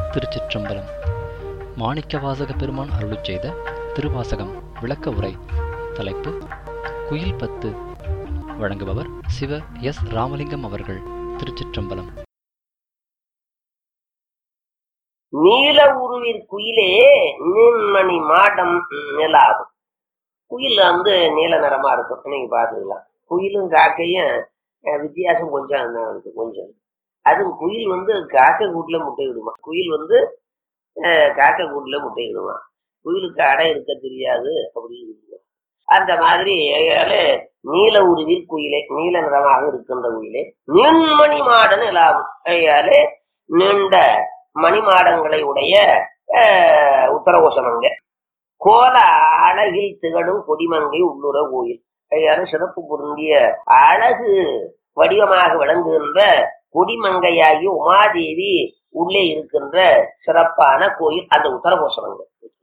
திருச்சிற்றம்பலம் மாணிக்கவாசக பெருமான் அருளிச் செய்த திருவாசகம் விளக்க உரை தலைப்பு குயில் பத்து வழங்குபவர் சிவ எஸ் ராமலிங்கம் அவர்கள் திருச்சிற்றம்பலம் நீல உருவிற் குயிலே நீன்மணி மாடம் நிலாவும் குயில் வந்து நீல நிறமா இருக்கும் நீங்க பாத்துக்கலாம் குயிலும் காக்கையும் அஹ், வித்தியாசம் கொஞ்சம் தான் இருக்கு கொஞ்சம் அது குயில் வந்து காக்கை கூட்டுல முட்டை விடுமா குயில் வந்து அஹ், காக்கை கூட்டுல முட்டை விடுமா குயிலுக்கு அடை இருக்க தெரியாது அப்படின்னு சொல்லுவாங்க. அந்த மாதிரி அதனால நீல உருவில் குயிலே நீல நிறமாக இருக்கின்ற குயிலே நீண்மணி மாடன் நிலாவும் அதனால நீண்ட மணிமாடங்களை உடைய அஹ், உத்தரகோசமங்க கோல அழகில் திகழும் கொடிமங்கை உள்ளுர கோயில் கையால சிறப்பு பொருந்திய அழகு வடிவமாக விளங்குகின்ற கொடிமங்கையாகி உமாதேவி உள்ளே இருக்கின்ற சிறப்பான கோயில் அந்த உத்தரகோசமங்கை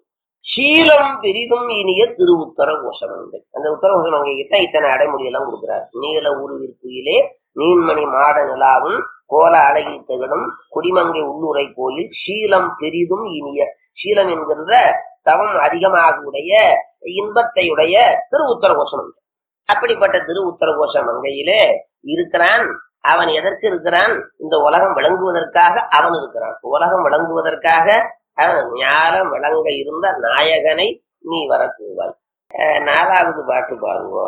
சீலம் பெரிதும் இனிய திரு உத்தர கோசமங்கை அந்த உத்தர கோசமங்கை கிட்ட இத்தனை அடைமொழி எல்லாம் கொடுக்கிறார் நீல உருவிற்குயிலே நீன்மணி மாட நிலாவும் கோல அழகில் திகழும் குடிமங்கை உள்ளுரை கோயில் சீலம் பெரிதும் இனிய சீலம் என்கின்ற தவம் அதிகமாக உடைய இன்பத்தை உடைய திரு உத்தர கோஷமங்கை அப்படிப்பட்ட திரு உத்தர கோஷமங்கையிலே இருக்கிறான் அவன் எதற்கு இருக்கிறான் இந்த உலகம் விளங்குவதற்காக அவன் இருக்கிறான் உலகம் விளங்குவதற்காக அவன் ஞானம் விளங்க இருந்த நாயகனை நீ வரக்கூவாய் அஹ் நாலாவது பாட்டு பாருங்க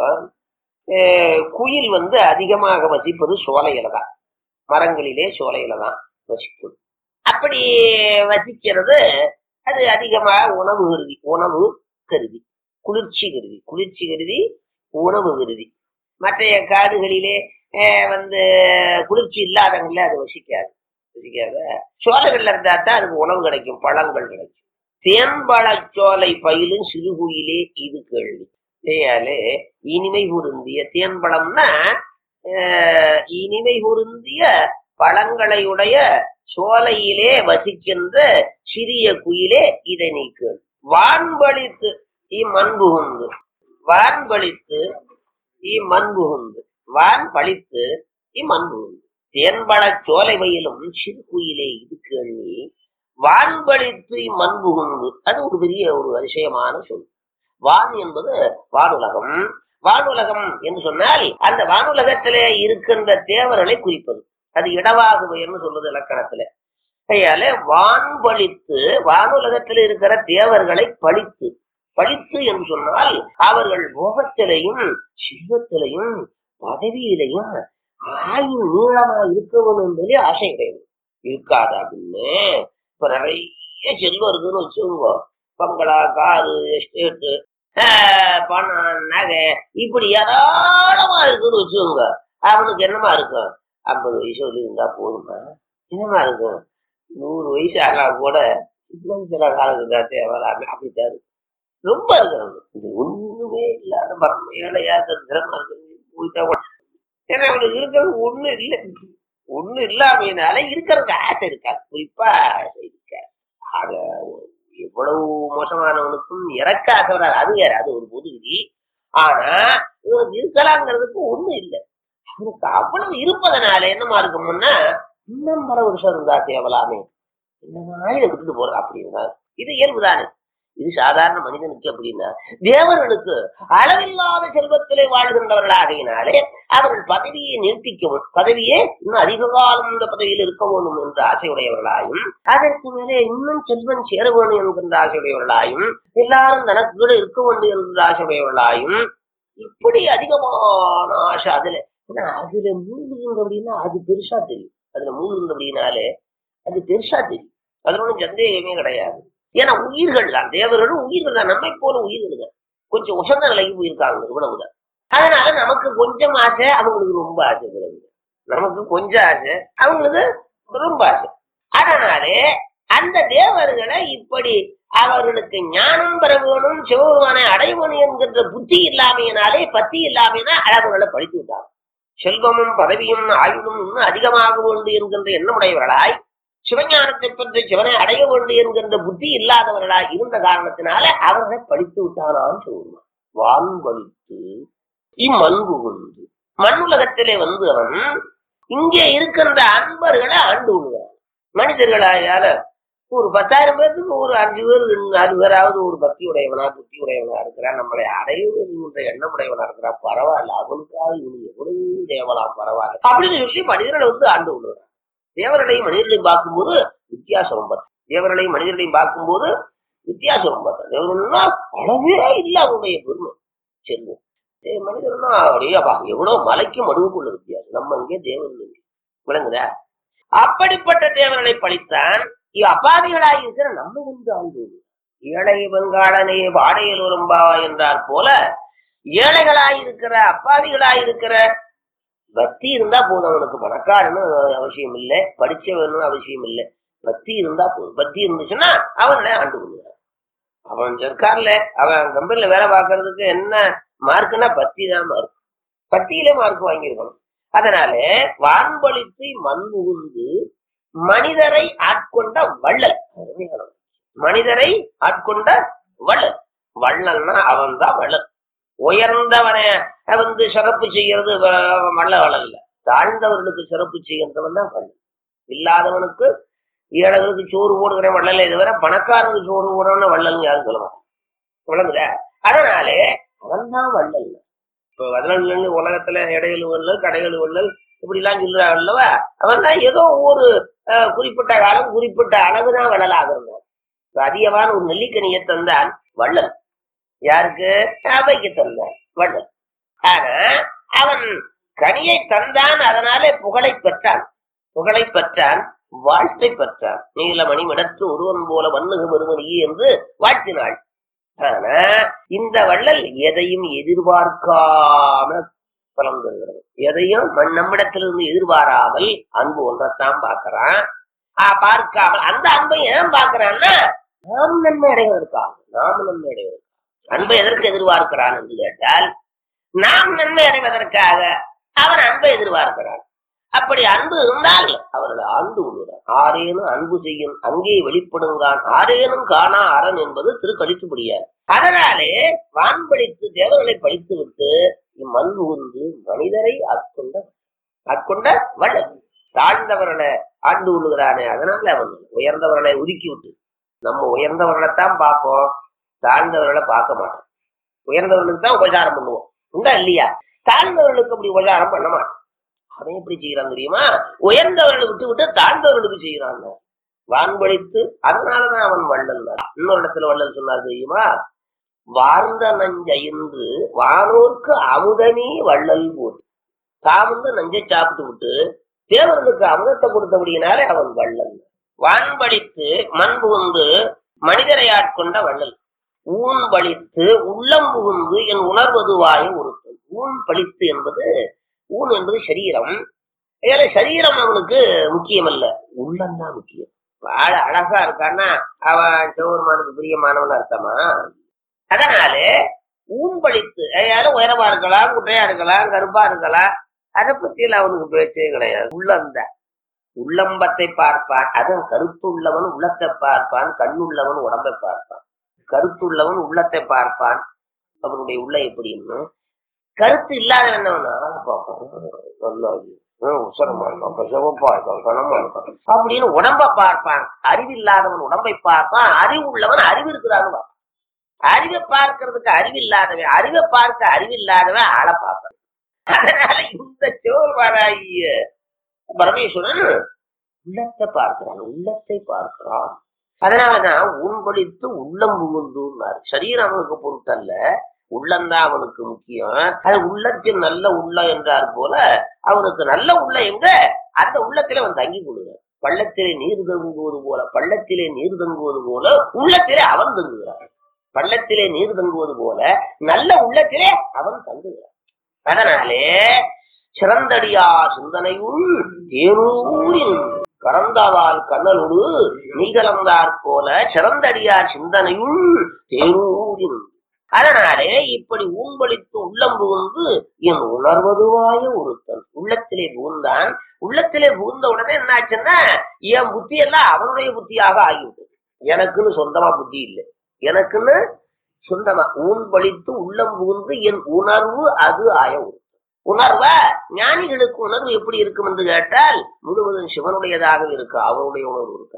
அஹ் குயில் வந்து அதிகமாக வசிப்பது சோலையில தான் மரங்களிலே சோலையில தான் வசிக்கும் அப்படி வசிக்கிறது அது அதிகமாக உணவு கருதி உணவு கருதி குளிர்ச்சி கருதி குளிர்ச்சி கருதி உணவு கருதி மற்ற காடுகளிலே அஹ், வந்து குளிர்ச்சி இல்லாதவங்கள அது வசிக்காது வசிக்காத சோலைகள்ல இருந்தா தான் அதுக்கு உணவு கிடைக்கும் பழங்கள் கிடைக்கும் தேன்பழச்சோலை பயிலும் சிறுகுயிலே இது கேள்வி ஏயாலே இனிமை பொருந்திய தேன்பழம்னா அஹ், இனிமை பொருந்திய பழங்களை உடைய சோலையிலே வசிக்கின்ற சிறிய குயிலே இதை நீக்கு வான்பளித்து இம்மண் புகுந்து வான்பளித்து இம்மண் புகுந்து வான் பழித்து இம்மண் புகுந்து தேன்பழ சோலை வயலும் சிறு குயிலே இது கேள்வி வான்பளித்து இம்மண் புகுந்து அது ஒரு பெரிய ஒரு அதிசயமான சொல் வான் என்பது வானுலகம் வானுலகம் என்று சொன்னால் அந்த வானுலகத்திலே இருக்கின்ற தேவர்களை குறிப்பது அது இடவாகு பெயர்னு சொல்றது இலக்கணத்துல கையால வான் பழித்து வானுலகத்தில் இருக்கிற தேவர்களை பழித்து பழித்து என்று சொன்னால் அவர்கள் போகத்திலையும் செல்வத்திலையும் பதவியிலையும் ஆயுள் நீளமா இருக்க வேண்டும் என்பதே ஆசை கிடையாது இருக்காது அப்படின்னு இப்ப நிறைய செல்வம் இருக்குன்னு வச்சுக்கோங்க பங்களா காரு எஸ்டேட்டு பணம் நகை இப்படி ஏராளமா இருக்குன்னு வச்சுக்கோங்க அவனுக்கு என்னமா இருக்கும் ஐம்பது வயசு வரையும் இருந்தா போதுமா என்னமா இருக்கும் நூறு வயசு ஆனா கூட இன்னும் சில காலத்துக்கு தேவையில்லாம அப்படித்தான் இருக்கு ரொம்ப இருக்கிறது இது ஒண்ணுமே இல்லாத மரம் ஏழையா திறமா இருக்கு போயிட்டா கூட ஏன்னா அவனுக்கு இருக்கிறது ஒண்ணு இல்லை ஒண்ணு இல்லாமையினால இருக்கிறதுக்கு ஆசை இருக்காது குறிப்பா ஆசை இருக்காது ஆக எவ்வளவு மோசமானவனுக்கும் இறக்க ஆசை வராது அது வேற அது ஒரு பொது விதி ஆனா இவனுக்கு இருக்கலாங்கிறதுக்கு ஒண்ணு இல்லை அவனுக்கு அவ்வளவு இருப்பதனால என்னமா இருக்கும்னா இன்னும் பல வருஷம் இருந்தா தேவலாமே என்னமா இதை விட்டுட்டு போற அப்படின்னா இது இயல்புதானே இது சாதாரண மனிதனுக்கு அப்படின்னா தேவர்களுக்கு அளவில்லாத செல்வத்திலே வாழ்கின்றவர்களாகையினாலே அவர்கள் பதவியை நீட்டிக்கவும் பதவியே இன்னும் அதிக காலம் இந்த பதவியில் இருக்க வேண்டும் என்ற ஆசையுடையவர்களாயும் அதற்கு மேலே இன்னும் செல்வன் சேர வேண்டும் என்கின்ற ஆசையுடையவர்களாயும் எல்லாரும் தனக்கு கூட இருக்க வேண்டும் என்கின்ற ஆசையுடையவர்களாயும் இப்படி அதிகமான ஆசை அதுல ஏன்னா அதுல மூழ்குகின்ற அப்படின்னா அது பெருசா தெரியும் அதுல மூழ்குகின்ற அப்படின்னாலே அது பெருசா தெரியும் அதுல ஒன்றும் சந்தேகமே கிடையாது ஏன்னா உயிர்கள் தான் தேவர்களும் உயிர்கள் தான் நம்மை போல உயிர்கள் தான் கொஞ்சம் உசந்த நிலைக்கு போயிருக்காங்க இவ்வளவுதான் அதனால நமக்கு கொஞ்சம் ஆசை அவங்களுக்கு ரொம்ப ஆசை இவ்வளவு நமக்கு கொஞ்சம் ஆசை அவங்களுக்கு ரொம்ப ஆசை அதனாலே அந்த தேவர்களை இப்படி அவர்களுக்கு ஞானம் பெற வேணும் சிவபெருமானை அடைய வேணும் என்கின்ற புத்தி இல்லாமையினாலே பத்தி இல்லாமையினா அவர்களை படித்து விட்டாங்க செல்வமும் பதவியும் ஆயுளும் இன்னும் அதிகமாக வேண்டும் என்கின்ற எண்ணமுடையவர்களாய் சிவஞானத்தை பற்றி சிவனை அடைய வேண்டும் என்கின்ற புத்தி இல்லாதவர்களாய் இருந்த காரணத்தினால அவர்களை படித்து விட்டானான்னு சொல்லுவான் வான் பழித்து இம்மண் புகுந்து மண்ணுலகத்திலே வந்து அவன் இங்கே இருக்கின்ற அன்பர்களை ஆண்டு விடுவான் மனிதர்களாயால ஒரு பத்தாயிரம் பேருக்கு ஒரு அஞ்சு பேர் நாலு பேராவது ஒரு பக்தி உடையவனா புத்தி உடையவனா இருக்கிறான் நம்மளை அடையுகின்ற எண்ணம் உடையவனா இருக்கிறான் பரவாயில்ல அவனுக்காக இவனு எவ்வளவு தேவலாம் பரவாயில்ல அப்படின்னு சொல்லி மனிதர்களை வந்து ஆண்டு விடுறான் தேவர்களையும் மனிதர்களையும் பார்க்கும்போது வித்தியாசம் ரொம்ப தேவர்களையும் மனிதர்களையும் பார்க்கும்போது வித்தியாசம் ரொம்ப தேவர்கள்னா அளவே இல்லை அவனுடைய பெருமை செல்வம் தே- மனிதர்னா அப்படியே அப்பா எவ்வளவு மலைக்கும் மடுவுக்குள்ள வித்தியாசம் நம்ம இங்கே தேவன் இங்கே விளங்குதா அப்படிப்பட்ட தேவர்களை பழித்தான் இவ் அப்பாவிகளாய் இருக்கிற நம்மை வந்து ஆண்டு ஏழை வெங்காளனே வாடையல் உரும்பாவா என்றார் போல ஏழைகளாய் இருக்கிற அப்பாவிகளாய் இருக்கிற பக்தி இருந்தா போதும் அவனுக்கு பணக்காரன்னு அவசியம் இல்லை படிச்சவனும் அவசியம் இல்லை பக்தி இருந்தா போதும் பக்தி இருந்துச்சுன்னா அவனை ஆண்டு கொள்ளுவான் அவன் இருக்கார்ல அவன் கம்பெனில வேலை பார்க்கறதுக்கு என்ன மார்க்குன்னா பக்தி தான் மார்க் பக்தியிலே மார்க் வாங்கியிருக்கணும் அதனால வான்பளித்து மண் உகுந்து மனிதரை ஆட்கொண்ட வள்ளல் அருமையான வாக்கியம். மனிதரை ஆட்கொண்ட வள்ளல் வள்ளல்னா அவன் தான் வள்ளல் உயர்ந்தவனை வந்து சிறப்பு செய்யறது வ- வள்ள வள்ளல் இல்ல தாழ்ந்தவர்களுக்கு சிறப்பு செய்கின்றவன் தான் வள்ளல் இல்லாதவனுக்கு ஏழைகளுக்கு சோறு போடுகிறேன் வள்ளல் இதுவரை பணக்காரனுக்கு சோறு போடுறவன வள்ளல் யாரும் சொல்ல மாட்டான் விளங்குதா அதனாலே அவன் தான் வள்ளல் இப்போ வள்ளல் உலகத்துல இடையல் வள்ளல் கடைகள் வள்ளல் இப்படி எல்லாம் சொல்றாங்க அல்லவா அவன் தான் ஏதோ ஒரு அஹ், குறிப்பிட்ட காலம் குறிப்பிட்ட அளவுதான் வள்ளலாக இருந்தான் இப்ப அதிகமான ஒரு நெல்லிக்கனியை தந்தான் வள்ளல் யாருக்கு அவைக்கு தந்தான் வள்ளல் ஆனா அவன் கனியை தந்தான் அதனாலே புகழை பெற்றான் புகழை பெற்றான் வாழ்த்தை பெற்றான் நீலமணி மிடத்து ஒருவன் போல வன்னுக வருவனியே என்று வாழ்த்தினாள் ஆனா இந்த வள்ளல் எதையும் எதிர்பார்க்காம பலம் தருகிறது எதையும் மண் நம்மிடத்திலிருந்து எதிர்பாராமல் அன்பு ஒன்றைத்தான் பார்க்கறான் ஆ, பார்க்காமல் அந்த அன்பை ஏன் பார்க்கறான்னா நாம் நன்மை அடைவதற்காக நாம் நன்மை அடைவதற்காக அன்பை எதற்கு எதிர்பார்க்கிறான் என்று கேட்டால் நாம் நன்மை அடைவதற்காக அவன் அன்பை எதிர்பார்க்கிறான் அப்படி அன்பு இருந்தால் அவர்களை ஆண்டு கொள்கிறார் ஆரேனும் அன்பு செய்யும் அங்கே வெளிப்படுங்கான் ஆரேனும் காணா அரண் என்பது திருக்கழித்துப்படியார் அதனாலே வான்படித்து தேவர்களை படித்து விட்டு இம்மண் உந்து மனிதரை ஆட்கொண்ட ஆட்கொண்ட வள்ளல் தாழ்ந்தவர்களை ஆண்டு கொள்ளுகிறானே அதனால அவன் உயர்ந்தவர்களை ஒதுக்கி விட்டு நம்ம உயர்ந்தவர்களைத்தான் பார்ப்போம் தாழ்ந்தவர்களை பார்க்க மாட்டோம் உயர்ந்தவர்களுக்கு தான் உபச்சாரம் பண்ணுவோம் உண்டா இல்லையா தாழ்ந்தவர்களுக்கு அப்படி உபச்சாரம் பண்ண மாட்டோம் அவன் எப்படி செய்யறான் தெரியுமா உயர்ந்தவர்களை விட்டு விட்டு தாழ்ந்தவர்களுக்கு செய்யறான் வான்பழித்து அதனாலதான் அவன் வள்ளல் இன்னொரு இடத்துல வள்ளல் சொன்னார் தெரியுமா வார்ந்த நஞ்சைந்து வானோர்க்கு அமுதமே வள்ளல் போல் தான் வந்து நஞ்சை சாப்பிட்டு விட்டு தேவர்களுக்கு அமுதத்தை கொடுத்தபடியினாலே அவன் வள்ளல் வான்பழித்து மண் புகுந்து மனிதரை ஆட்கொண்ட வள்ளல் ஊன் பழித்து உள்ளம் புகுந்து என் உணர்வதுவாய ஒருத்தன் ஊன் பழித்து என்பது ஊன் என்பது சரீரம் ஏன்னா சரீரம் அவனுக்கு முக்கியம் அல்ல உள்ளம் தான் முக்கியம் ஆள அழகா இருக்கான்னா அவன் சிவபெருமானுக்கு பிரியமானவன் அர்த்தமா அதனாலே ஊன்பளித்து யாரும் உயரமா இருக்கலாம் குட்டையா இருக்கலாம் கருப்பா இருக்கலாம் அதை பத்தியில அவனுக்கு பேச்சே கிடையாது உள்ளம்தான் உள்ளம்பத்தை பார்ப்பான் அதுவும் கருத்துள்ளவன் உள்ளத்தை பார்ப்பான் கண்ணுள்ளவன் உடம்பை பார்ப்பான் கருத்துள்ளவன் உள்ளத்தை பார்ப்பான் அவனுடைய உள்ள எப்படின்னு கருத்து இல்லாதவன் என்னவன் ஆளை பார்ப்பான் நல்லா இருக்கு. ஹம், உசரமா இருக்கான் அப்ப சிவப்பா இருக்கான் கனமா இருக்கான் அப்படின்னு உடம்ப பார்ப்பான் அறிவில்லாதவன் உடம்பை பார்ப்பான் அறிவு உள்ளவன் அறிவு இருக்கிறான்னு பார்ப்பான் அறிவை பார்க்கறதுக்கு அறிவில்லாதவன் அறிவை பார்க்க அறிவில்லாதவன் ஆளை பார்ப்பான் அதனால இந்த சிவபெருமானாகிய பரமேஸ்வரன் உள்ளத்தை பார்க்கிறான் உள்ளத்தை பார்க்கிறான் அதனாலதான் உன்பளித்து உள்ளம் புகுந்துன்னார் சரீரம் அவனுக்கு பொருட்டல்ல உள்ளம்தான் அவனுக்கு முக்கியம் அது உள்ளத்தில் நல்ல உள்ளம் என்றார் போல அவனுக்கு நல்ல உள்ள எங்க அந்த உள்ளத்திலே அவன் தங்கி கொள்கிறான் பள்ளத்திலே நீர் தங்குவது போல பள்ளத்திலே நீர் தங்குவது போல உள்ளத்திலே அவன் தங்குகிறான் பள்ளத்திலே நீர் தங்குவது போல நல்ல உள்ளத்திலே அவன் தங்குகிறான் அதனாலே சிறந்தடியா சிந்தனையுள் தேரூரில் கறந்தவால் கண்ணலோடு நீகலந்தாற் போல சிறந்தடியார் சிந்தனையுள் தேரூரில் அதனாலே இப்படி ஊன்பளித்து உள்ளம் புகுந்து என் உணர்வதுவாய ஒருத்தன் உள்ளத்திலே புகுந்தான் உள்ளத்திலே புகுந்த உடனே என்ன ஆச்சுன்னா என் புத்தி எல்லாம் அவனுடைய புத்தியாக ஆகிவிட்டது எனக்குன்னு சொந்தமா புத்தி இல்லை எனக்குன்னு சொந்தமா ஊன்பளித்து உள்ளம் புகுந்து என் உணர்வு அது ஆய ஒருத்தன் உணர்வ ஞானிகளுக்கு உணர்வு எப்படி இருக்கும் என்று கேட்டால் முழுவதும் சிவனுடையதாக இருக்கு அவருடைய உணர்வு இருக்காது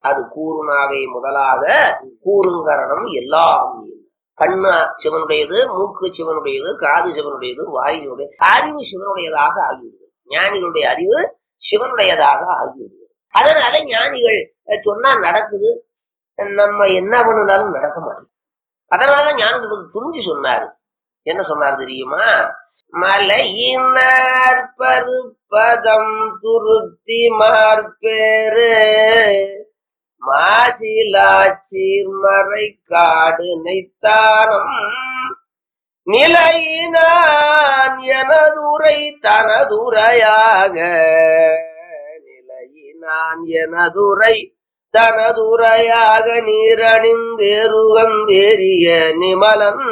அது கூறுனாவே முதலாக கூறுங்கரணம் எல்லாம் கண்ணு சிவனுடையது மூக்கு சிவனுடையது காது சிவனுடையது வாயுடைய அறிவு சிவனுடையதாக ஆகிவிடுது ஞானிகளுடைய அறிவு சிவனுடையதாக ஆகிவிடுது அதனால ஞானிகள் சொன்னா நடக்குது நம்ம என்ன பண்ணினாலும் நடக்க மாட்டேங்குது அதனால ஞானிகளுக்கு துணிஞ்சு சொன்னாரு என்ன சொன்னார் தெரியுமா மலையினார் பருப்பதம் துருத்தி மார்பேரு மாசிலாச்சீர் மறை காடு நெய்த்தானம் நிலையினான் எனதுரை தனதுரையாக நிலையினான் எனதுரை தனதுரையாக நீரணிந்தேருகந்தேறிய நிமலன்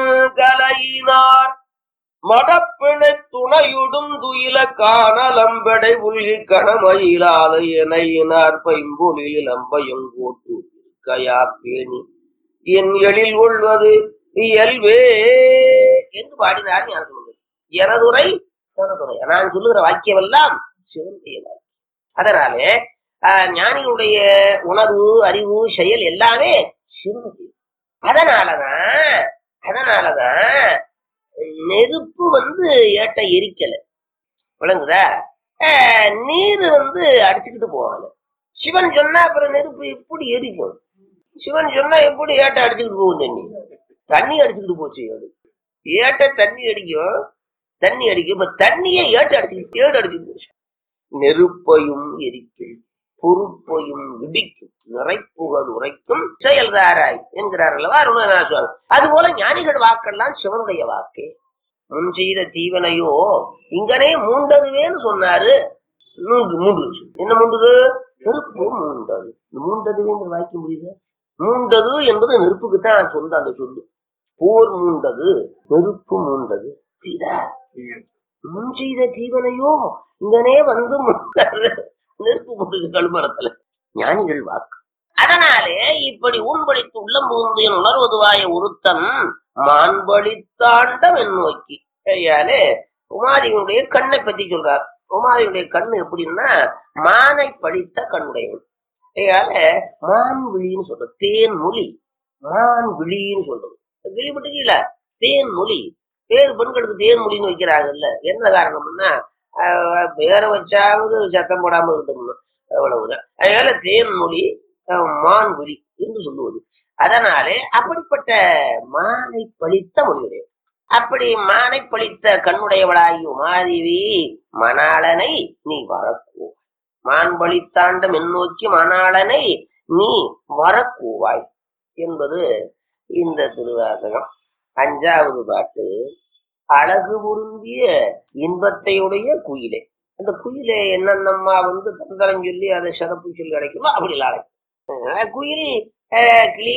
கலையினார் மடப்பிணை துணையுடும் துயில காணலம்படை உள்கி கணமயிலாத இணையினார் பைம்பொழில் அம்பயம் கோட்டு கயா பேணி என் எழில் கொள்வது இயல்வே என்று பாடினார் ஞான சொல்லுங்கள் எனதுரை தனதுரை நான் சொல்லுகிற வாக்கியம் எல்லாம் சிவனுடைய வாக்கியம் அதனாலே ஆஹ், ஞானிகளுடைய உணர்வு அறிவு செயல் எல்லாமே சிவனுடைய அதனாலதான் அதனாலதான் நெருப்பு வந்து ஏட்ட எரிக்கல விளங்குதா ஆஹ், நீர் வந்து அடிச்சுக்கிட்டு போகல சிவன் சொன்னா அப்புறம் நெருப்பு எப்படி எரிக்கும் சிவன் சொன்னா எப்படி ஏட்ட அடிச்சுக்கிட்டு போகும் தண்ணி தண்ணி அடிச்சுக்கிட்டு போச்சு ஏடு ஏட்ட தண்ணி அடிக்கும் தண்ணி அடிக்கும் இப்ப தண்ணியை ஏட்ட அடிச்சுக்கிட்டு ஏடு அடிச்சுட்டு போச்சு நெருப்பையும் எரிக்கும் பொறுப்பையும் இடிக்கும் நிறைப்புகள் உரைக்கும் செயல்தாராய் என்கிறார் அல்லவா அருணநாசுவார் அதுபோல ஞானிகள் வாக்கெல்லாம் சிவனுடைய வாக்கே முன் செய்த தீவனையோ இங்கனே மூண்டதுவேன்னு சொன்னாரு மூன்று மூன்று என்ன மூண்டுது நெருப்பு மூண்டது இந்த மூண்டதுவேங்கிற வாக்கிய முடியுது மூண்டது என்பது நெருப்புக்கு தான் சொந்த அந்த சொல்லு போர் மூண்டது நெருப்பு மூண்டது புரியுதா? முன் செய்த தீவனையோ இங்கனே வந்து மூண்டது. நெருப்பு மூண்டது கழுமரத்துல ஞானிகள் வாக்கு அதனாலே இப்படி ஊன்படித்து உள்ளம் புகுந்து என் உணர்வதுவாய ஒருத்தன் மாண்பளித்தாண்டம் என் நோக்கி கையாலே உமாதேவியுடைய கண்ணை பத்தி சொல்றார் உமாதேவியுடைய கண்ணு எப்படின்னா மானை படித்த கண்ணுடையவள் கையால மான் விழின்னு சொல்றது தேன் மொழி மான் விழின்னு சொல்றது கேள்விப்பட்டிருக்கீங்களா தேன் மொழி பேர் பெண்களுக்கு தேன் மொழின்னு வைக்கிறாங்கல்ல என்ன காரணம்னா ஆஹ் பேரை வச்சாவது சத்தம் போடாம இருக்கணும்னு அவ்வளவுதான் அதனால தேன் மொழி ஆஹ் மான் விழி என்று சொல்லுவது அதனாலே அப்படிப்பட்ட மானை பழித்த மொழியுடைய அப்படி மானை பழித்த கண்ணுடையவளாகி உமாதேவி மணாளனை நீ வரக்கூ மான் பழித்தாண்டம் நோக்கி மணாளனை நீ வரக்கூவாய் என்பது இந்த திருவாசகம் அஞ்சாவது பாட்டு அழகு பொருந்திய இன்பத்தையுடைய குயிலே அந்த குயிலே என்னென்னம்மா வந்து தந்தரம் சொல்லி அதை சிறப்பு சொல்லி அழைக்குமோ அப்படி அழைக்கும் அஹ் குயில் அஹ் கிளி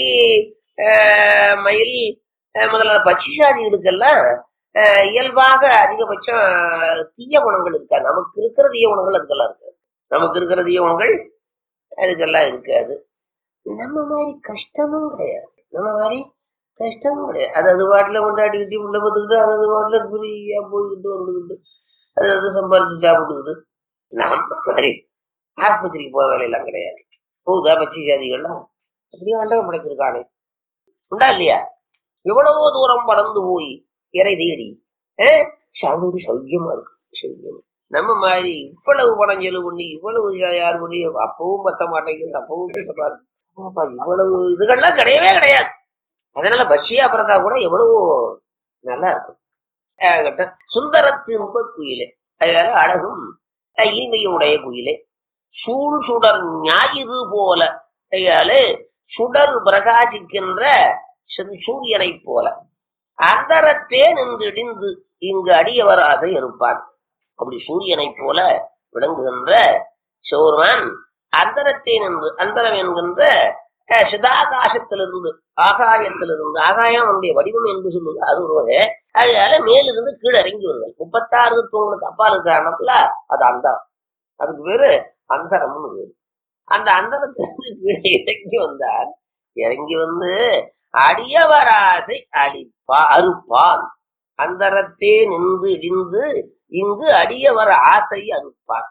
அஹ் மயில் அஹ் முதல்ல பட்சிசாதிகளுக்கெல்லாம் அஹ் இயல்பாக அதிகபட்சம் தீய குணங்கள் இருக்கா நமக்கு இருக்கிற தீய குணங்கள் அதுக்கெல்லாம் இருக்காது நமக்கு இருக்கிற தீய குணங்கள் அதுக்கெல்லாம் இருக்காது நம்ம மாதிரி கஷ்டமும் கிடையாது நம்ம மாதிரி கஷ்டமும் கிடையாது அது அது பாட்டில் கொண்டாடிக்கிட்டு உள்ள பார்த்துக்கிட்டு அது அது பாட்டில் ஃப்ரீயா போய்கிட்டு வந்துக்கிட்டு அது அது சம்பாதிச்சு சாப்பிட்டுக்கிட்டு நம்ம மாதிரி ஆஸ்பத்திரிக்கு போக வேலையெல்லாம் கிடையாது போகுதா பச்சை ஜாதிகள்லாம் அப்படியே ஆண்டவன் படைச்சிருக்கானே உண்டா இல்லையா எவ்வளவோ தூரம் பறந்து போய் இறை தேடி சாப்பிட்டு சௌக்கியமா இருக்கு சௌக்கியம் நம்ம மாதிரி இவ்வளவு பணம் செலவு பண்ணி இவ்வளவு யார் பண்ணி அப்பவும் பத்த மாட்டேங்குது அப்பவும் கஷ்டமா இருக்கு ஆமாப்பா, இவ்வளவு இதுகள்லாம் கிடையவே கிடையாது அதனால பஸ்ஸியா பிறந்தா கூட எவ்வளவோ நல்லா இருக்கும் ஆகட்டும். சுந்தரத்து இன்ப குயிலே அதனால அழகும் அஹ், இனிமையும் உடைய குயிலே சூழ் சுடர் ஞாயிறு போல அதனால சுடர் பிரகாசிக்கின்ற சு- சூரியனைப் போல அந்தரத்தே நின்றிடிந்து இங்கு அடியவராக இருப்பான் அப்படி சூரியனைப் போல விளங்குகின்ற சிவருமான் அந்தரத்தே நின்று அந்தரம் என்கின்ற அஹ், சிதாகாசத்திலிருந்து ஆகாயத்திலிருந்து ஆகாயம் அவனுடைய வடிவம் என்று சொல்லுது அது ஒரு வகை அதனால மேலிருந்து கீழே இறங்கி வருதல் முப்பத்தாறு தூங்களுக்கு அப்பால் இருக்கிறானப்பல அது அந்தரம் அதுக்கு பேரு அந்தரம்னு பேரு அந்த அந்தரத்திலிருந்து கீழே இறங்கி வந்தார் இறங்கி வந்து அடியவராசை அடிப்பா அறுப்பான் அந்தரத்தே நின்று இடிந்து இங்கு அடியவர் ஆசை அறுப்பான்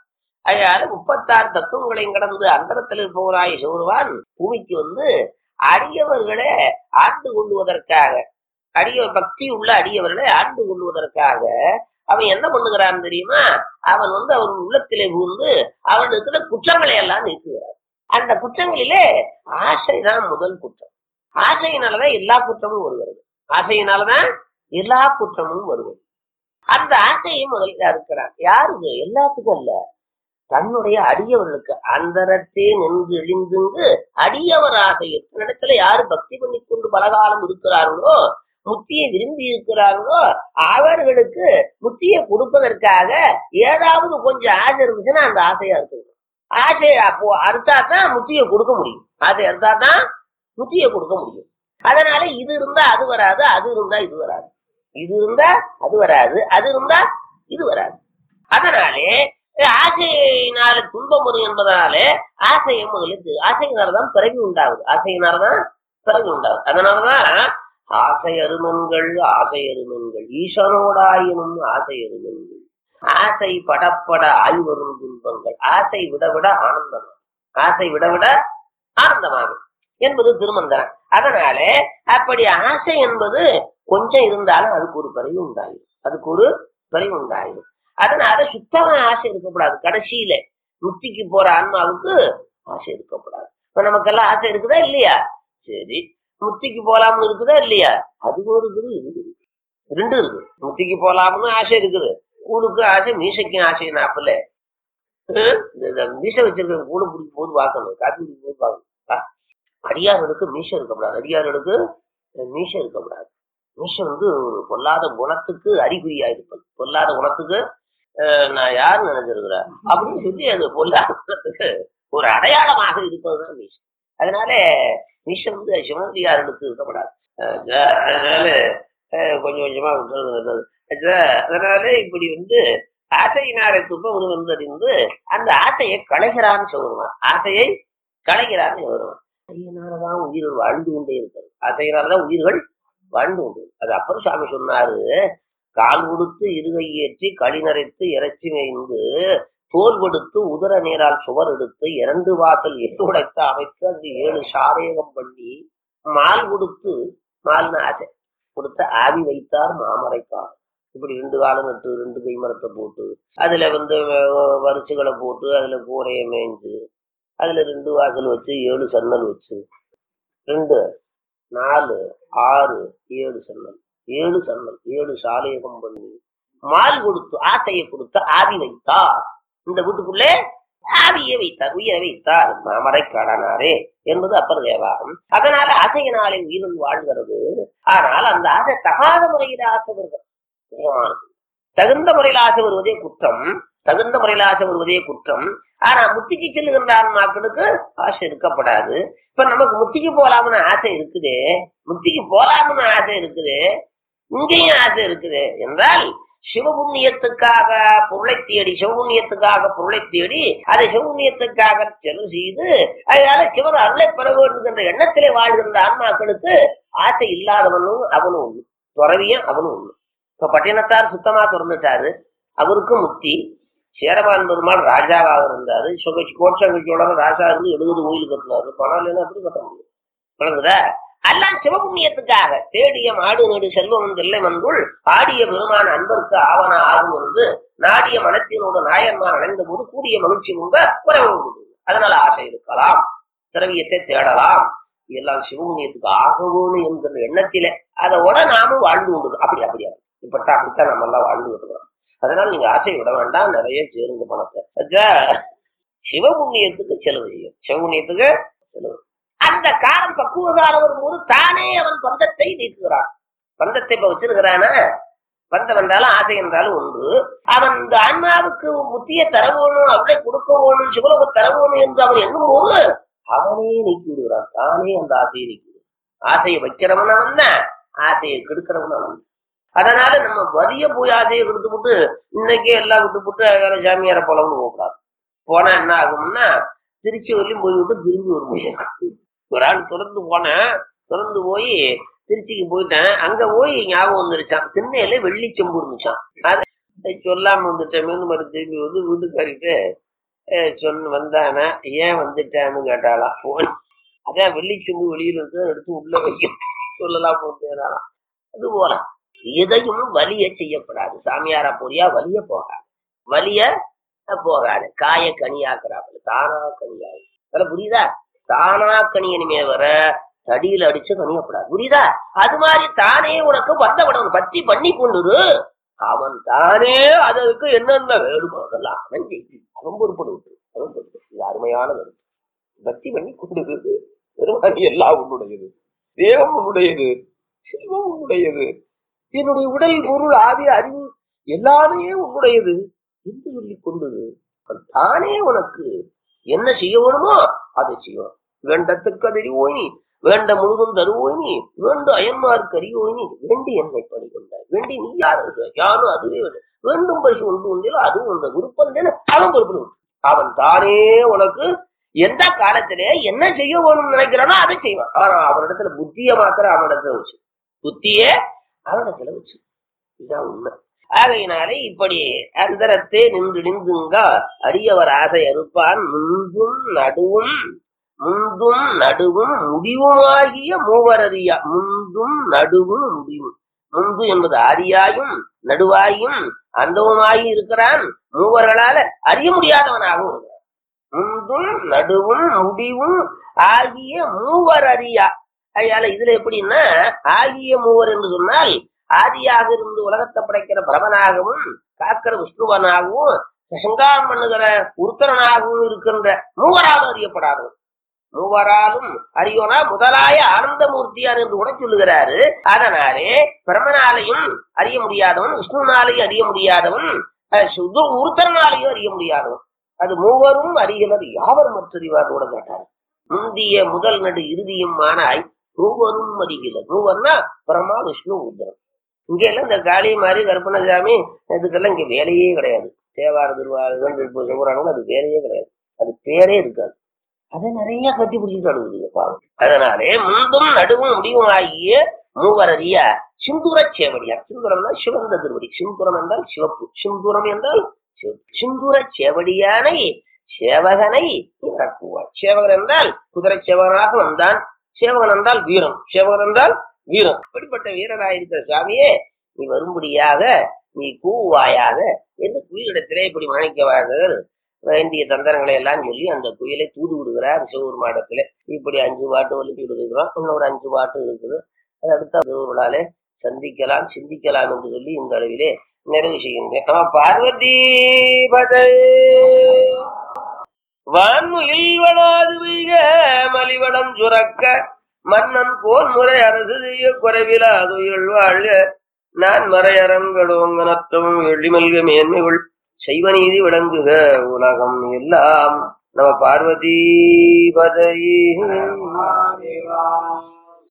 அதனால முப்பத்தாறு தத்துவங்களையும் கடந்து அந்தரத்தில் இருப்பவராய் சிவருவான் பூமிக்கு வந்து அடியவர்களை ஆண்டு கொள்வதற்காக அடிய பக்தி உள்ள அடியவர்களை ஆண்டு கொள்வதற்காக அவன் என்ன பண்ணுகிறான் தெரியுமா அவன் வந்து அவன் உள்ளத்திலே புகுந்து அவன் இருக்கிற குற்றங்களை எல்லாம் நீக்குகிறான் அந்த குற்றங்களிலே ஆசைதான் முதல் குற்றம் ஆசையினாலதான் எல்லா குற்றமும் வருகிறது ஆசையினாலதான் எல்லா குற்றமும் வருவது அந்த ஆசையை முதலில் அறுக்கிறான் யாருக்கு எல்லாத்துக்கும் அல்ல தன்னுடைய அடியவர்களுக்கு அந்தரத்தே நின்று எழிந்துங்கு அடியவராக இடத்துல யாரு பக்தி பண்ணி கொண்டு பலகாலம் இருக்கிறார்களோ முத்தியை விரும்பி இருக்கிறார்களோ அவர்களுக்கு முத்தியை கொடுப்பதற்காக ஏதாவது கொஞ்சம் ஆசை இருந்துச்சுன்னா அந்த ஆசையா இருக்கணும் ஆசையை அப்போ அறுத்தா தான் முத்தியை கொடுக்க முடியும் ஆசை அறுத்தா தான் முத்தியை கொடுக்க முடியும் அதனால இது இருந்தா அது வராது அது இருந்தா இது வராது இது இருந்தா அது வராது அது இருந்தா இது வராது அதனாலே ஆசையினால துன்பம் வரும் என்பதனாலே ஆசையை முதலுக்கு ஆசையினாலதான் பிறகு உண்டாகுது ஆசையினாலதான் பிறகு உண்டாகுது அதனாலதான் ஆசை அருமன்கள் ஆசை அருமன்கள் ஈஸ்வரோடாயினும் ஆசை அருமன்கள் ஆசை படப்பட ஆய்வரும் துன்பங்கள் ஆசை விட விட ஆனந்தம் ஆசை விட விட ஆனந்தமாகும் என்பது திருமந்திரம் அதனால அப்படி ஆசை என்பது கொஞ்சம் இருந்தாலும் அதுக்கு ஒரு பிறகு உண்டாயிடும் அதுக்கு ஒரு பிறகு உண்டாயிடும் அதனால சுத்தமா ஆசை இருக்கக்கூடாது கடைசியில முத்திக்கு போற ஆன்மாவுக்கு ஆசை இருக்கக்கூடாது இப்ப நமக்கெல்லாம் ஆசை இருக்குதா இல்லையா சரி முத்திக்கு போலாம்னு இருக்குதா இல்லையா அது ஒரு இருக்குது இது இருக்குது ரெண்டு இருக்கு முத்திக்கு போலாம்னு ஆசை இருக்குது கூழுக்கு ஆசை மீசைக்கும் ஆசை நாப்பில் மீசை வச்சிருக்க கூட பிடிக்கும் போது பார்க்கணும் காப்பி குடிக்கும் போது பார்க்கணும் அடியார்களுக்கு மீசை இருக்கக்கூடாது அடியார்களுக்கு மீசை இருக்கக்கூடாது மீசை வந்து ஒரு பொல்லாத குணத்துக்கு அறிகுறியா இருப்பது பொல்லாத குணத்துக்கு நான் யார் நினைச்சிருக்கிறேன் அப்படின்னு சொல்லி அது பொல்லாத குணத்துக்கு ஒரு அடையாளமாக இருப்பதுதான் மீசை அதனால மீசை வந்து சிவனடியார்களுக்கு இருக்கப்படாது அதனால கொஞ்சம் கொஞ்சமா விட்டுறது நல்லது அதனால இப்படி வந்து ஆசையினாரை துன்பம் ஒரு வந்தறிந்து அந்த ஆசையை களைகிறான்னு சொல்லுவான் ஆசையை களைகிறான்னு வருவான் ஆசையினாலதான் உயிர்கள் வாழ்ந்து கொண்டே இருக்கிறது ஆசையினாலதான் உயிர்கள் வாழ்ந்து கொண்டு அது அப்புறம் சாமி சொன்னாரு கால் கொடுத்து இருகை ஏற்றி களி நரைத்து இறைச்சி மேய்ந்து தோல் கொடுத்து உதர நீரால் சுவர் எடுத்து இரண்டு வாசல் எட்டு உடைத்து அமைத்து அது ஏழு சாரேகம் பண்ணி மால் கொடுத்து மால்னு ஆசை கொடுத்த ஆவி வைத்தார் மாமரைக்கார் இப்படி ரெண்டு காலம் நட்டு ரெண்டு கை மரத்தை போட்டு அதுல வந்து வரிசைகளை போட்டு அதுல கூரையை மேய்ஞ்சு அதுல ரெண்டு வாசல் வச்சு ஏழு சன்னல் வச்சு ரெண்டு நாலு ஆறு ஏழு சன்னல் ஏழு சன்னல் ஏழு சாலையகம் பண்ணி மால் கொடுத்து ஆசையை கொடுத்த ஆவி வைத்தார் இந்த வீட்டுக்குள்ளே ஆவியை வைத்தார் உயிரை வைத்தார் மாமரை கடனாரே என்பது அப்பர் தேவாரம் அதனால ஆசையினாலே உயிரில் வாழ்கிறது ஆனால் அந்த ஆசை தகாத முறையில் ஆசை வருகிறது தகுந்த முறையில் ஆசை வருவதே குற்றம் தகுந்த முறையில் ஆசை வருவதே குற்றம் ஆனா முத்திக்கு செல்லுகின்ற ஆன்மாக்களுக்கு ஆசை இருக்கப்படாது இப்ப நமக்கு முத்திக்கு போலாம்னு ஆசை இருக்குது முத்திக்கு போலாம்னு ஆசை இருக்குது இங்கேயும் ஆசை இருக்குது என்றால் சிவபுண்ணியத்துக்காக பொருளை தேடி சிவபுண்ணியத்துக்காக பொருளை தேடி அதை சிவபுண்ணியத்துக்காக செலவு செய்து அதனால சிவர் அருளை பெற வேண்டும் என்ற எண்ணத்திலே வாழ்கின்ற ஆன்மாக்களுக்கு ஆசை இல்லாதவனும் அவனும் ஒண்ணு துறவியும் அவனும் ஒண்ணு இப்ப பட்டினத்தார் சுத்தமா திறந்துட்டாரு அவருக்கும் முக்தி சேரமான் பெருமாள் ராஜாவாக இருந்தாரு கோட்சங்கச்சோட ராஜா இருந்து எழுபது கோயில் கட்டினாரு பணம் இல்லைன்னா எப்படி கட்ட முடியும் விளங்குதா எல்லாம் சிவபுண்ணியத்துக்காக தேடிய மாடு நடு செல்வம் தில்லை மன்றுள் ஆடிய பெருமான அன்பருக்கு ஆவண ஆகும் என்று நாடிய மனத்தினோடு நாயன்மார் அடைந்த போது கூடிய மகிழ்ச்சி உங்க உறவு அதனால ஆசை இருக்கலாம் திரவியத்தை தேடலாம் எல்லாம் சிவபுண்ணியத்துக்கு ஆகணும்னு என்கிற எண்ணத்திலே அதோட நாமும் வாழ்ந்து கொண்டு அப்படி அப்படியா இப்பட்டா அப்படித்தான் நம்ம எல்லாம் வாழ்ந்து இருக்கிறோம் அதனால நீங்க ஆசை விட வேண்டாம் நிறைய சேருங்க பணத்தை சிவபுண்ணியத்துக்கு செலவு செய்யும் சிவபுண்ணியத்துக்கு செலவு அந்த காலம் பக்குவ காலம் வரும்போது தானே அவன் பந்தத்தை நீக்குகிறான் பந்தத்தை இப்ப வச்சிருக்கிறானா பந்தம் என்றாலும் ஆசை என்றாலும் ஒன்று அவன் இந்த ஆன்மாவுக்கு முத்திய தரவோணும் அவளை கொடுக்க வேணும் சிவலோக தரவோணும் என்று அவன் எண்ணும் போது அவனே நீக்கி விடுகிறான் தானே அந்த ஆசையை நீக்கி ஆசையை வைக்கிறவன் அவன் தான் ஆசையை கெடுக்கிறவன் அவன் அதனால நம்ம வரிய போய் ஆசையை கொடுத்து விட்டு இன்னைக்கே எல்லாம் விட்டு விட்டு வேற ஜாமியார போலன்னு போகக்கூடாது போனா என்ன ஆகும்னா திருச்சி வரலையும் போய் விட்டு திரும்பி வர முடியாது ஒரு ஆள் தொடர்ந்து போனேன் தொடர்ந்து போய் திருச்சிக்கு போயிட்டேன் அங்க போய் ஞாபகம் வந்துருச்சான் திண்ணையில வெள்ளி செம்பு இருந்துச்சான் அதை சொல்லாம வந்துட்டேன் மீண்டும் மறு திரும்பி வந்து வீட்டுக்காரிட்டு அஹ் சொன்ன வந்தானா ஏன் வந்துட்டான்னு கேட்டாலாம் போன் அதான் வெள்ளி சொம்பு வெளியில இருக்கு எடுத்து உள்ள வைக்க சொல்லலாம் போகிறாராம் அது போல எதையும் வலிய செய்யப்படாது சாமியாரா போறியா வலிய போகாது வலிய போகாது காய கனியாக்குறாப்புல தானா கனியாது அதெல்லாம் புரியுதா தானா கனியனுமே வர தடியில அடிச்சு கனியப்படாது புரியுதா அது மாதிரி தானே உனக்கு வந்தவன் பத்தி பண்ணி கொண்டுரு அவன் தானே அதற்கு என்னென்ன வேணுமோ அதெல்லாம் அவன் செய்து அவன் பொறுப்படு விட்டு அவன் பொறுப்பு இது அருமையான கருத்து பக்தி பண்ணி கொண்டிருக்கு பெருமானி எல்லாம் உன்னுடையது தேவம் உன்னுடையது செல்வம் உன்னுடையது என்னுடைய உடல் பொருள் ஆவி அறிவு எல்லாமே உன்னுடையது என்று சொல்லி கொண்டது அவன் தானே உனக்கு என்ன செய்ய வேணுமோ அதை செய்வான் வேண்டத்துக்கு அறிவோய் நீ வேண்ட முழுதும் தருவோய் நீ வேண்டு அயன்மார்க்கு அறிவோய் நீ வேண்டி என்னை பணி கொண்டாய் வேண்டி நீ யாரு யாரும் அதுவே வேண்டும். வேண்டும் பரிசு ஒன்று உண்டியோ அதுவும் உந்த விருப்பம் அவன் பொறுப்பு அவன் தானே உனக்கு எந்த காலத்திலே என்ன செய்ய வேணும்னு நினைக்கிறானோ அதை செய்வான் ஆனா அவனிடத்துல புத்திய மாத்திரம் அவனிடத்துல வச்சு புத்தியே அவனிடத்துல வச்சு இதுதான் உண்மை ஆகையினாலே இப்படி அந்தரத்தே நின்று நின்றுங்க அடியவர் ஆசை அறுப்பான் முன்பும் நடுவும் முந்தும் நடுவும் முடிவுமாகிய மூவரறியா முந்தும் நடுவும் முடிவும் முந்து என்பது ஆதியாயும் நடுவாயும் அந்தவுமாயும் இருக்கிறான் மூவர்களால அறிய முடியாதவனாகவும் இருக்கிறான் முந்தும் நடுவும் முடிவும் ஆகிய மூவர் அறியா அதனால இதுல எப்படின்னா ஆகிய மூவர் என்று சொன்னால் ஆதியாக இருந்து உலகத்தை படைக்கிற பிரபனாகவும் காக்கிற விஷ்ணுவனாகவும் சங்காரம் பண்ணுகிற உருத்தரனாகவும் இருக்கின்ற மூவராலும் அறியப்படாதவன் மூவராலும் அறியோனா முதலாய ஆனந்தமூர்த்தியார் என்று கூட சொல்லுகிறாரு அதனாலே பிரம்மனாலையும் அறிய முடியாதவன் விஷ்ணுனாலையும் அறிய முடியாதவன் அஹ், சுது- உருத்தரனாலையும் அறிய முடியாதவன் அது மூவரும் அறிகிறர் யாவர் மற்றறிவார் கூட கேட்டார் முந்திய முதல் நடு இறுதியும் ஆனாய் மூவரும் அறிகிறர் மூவர்னா பிரம்மா விஷ்ணு உத்தரம் இங்க எல்லாம் இந்த காளி மாதிரி கற்பனசாமி இதுக்கெல்லாம் இங்க வேலையே கிடையாது தேவார திருவாரூர் திருப்பூர் அது வேலையே கிடையாது அது பேரே இருக்காது அதை நிறைய கட்டி பிடிச்சிட்டு அழுகுது பாவம் அதனாலே முன்பும் நடுவும் முடிவும் ஆகிய மூவரறிய சிந்துர சேவடியா சிந்துரம்னா சிவந்த திருவடி சிந்துரம் என்றால் சிவப்பு சிந்துரம் என்றால் சிவப்பு. சிந்துர சேவடியானை சேவகனை இறக்குவார் சேவகன் என்றால் குதிரை சேவகனாக வந்தான் சேவகன் என்றால் வீரன் சேவகன் என்றால் வீரன் இப்படிப்பட்ட வீரராயிருக்கிற சாமியே நீ வரும்படியாக நீ கூவாயாக என்று குயிலிடத்திலே இப்படி மாணிக்கவார்கள் வேண்டிய தந்திரங்களை எல்லாம் சொல்லி அந்த குயிலை தூது விடுகிறார் சிவூர் மாடத்துல இப்படி அஞ்சு பாட்டு ஒலிச்சு விடுகிறோம் இன்னொரு அஞ்சு பாட்டு இருக்குது அது அடுத்த திருவுருளாலே சந்திக்கலாம் சிந்திக்கலாம் என்று சொல்லி இந்த அளவிலே நிறைவு செய்கின்றேன் நம்ம பார்வதி பதே வான்முயில் வளாது மிக மலிவளம் சுரக்க மன்னன் போன் முறை அரசு செய்ய குறைவிலாது வாழ்க நான் மறையரங்கடோங்கனத்தும் எளிமல்க மேன்மைகள் செய்வ நீதி விளங்குக உலகம் எல்லாம் நம பார்வதி பதையே